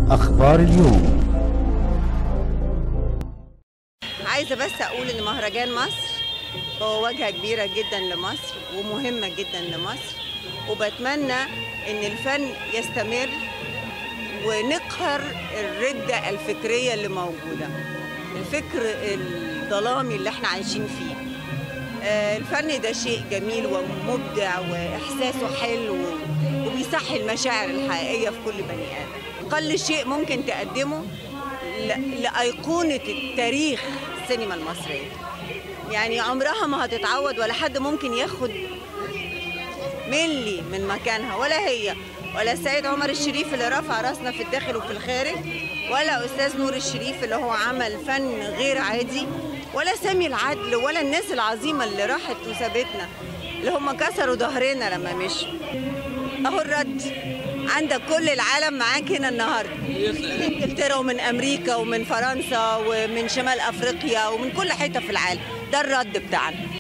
أخبار اليوم عايزه بس اقول ان مهرجان مصر هو واجهه كبيره جدا لمصر ومهمه جدا لمصر وبتمنى ان الفن يستمر ونقهر الرده الفكريه اللي موجوده الفكر الظلامي اللي احنا عايشين فيه آه، الفن ده شيء جميل ومبدع واحساسه حلو وبيصحي المشاعر الحقيقيه في كل بني ادم اقل شيء ممكن تقدمه ل- لايقونه التاريخ السينما المصريه يعني عمرها ما هتتعوض ولا حد ممكن ياخد ملي من مكانها ولا هي ولا السيد عمر الشريف اللي رفع راسنا في الداخل وفي الخارج ولا استاذ نور الشريف اللي هو عمل فن غير عادي ولا سامي العدل ولا الناس العظيمه اللي راحت وسابتنا اللي هم كسروا ظهرنا لما مشوا اهو الرد عندك كل العالم معاك هنا النهارده من انجلترا ومن امريكا ومن فرنسا ومن شمال افريقيا ومن كل حته في العالم ده الرد بتاعنا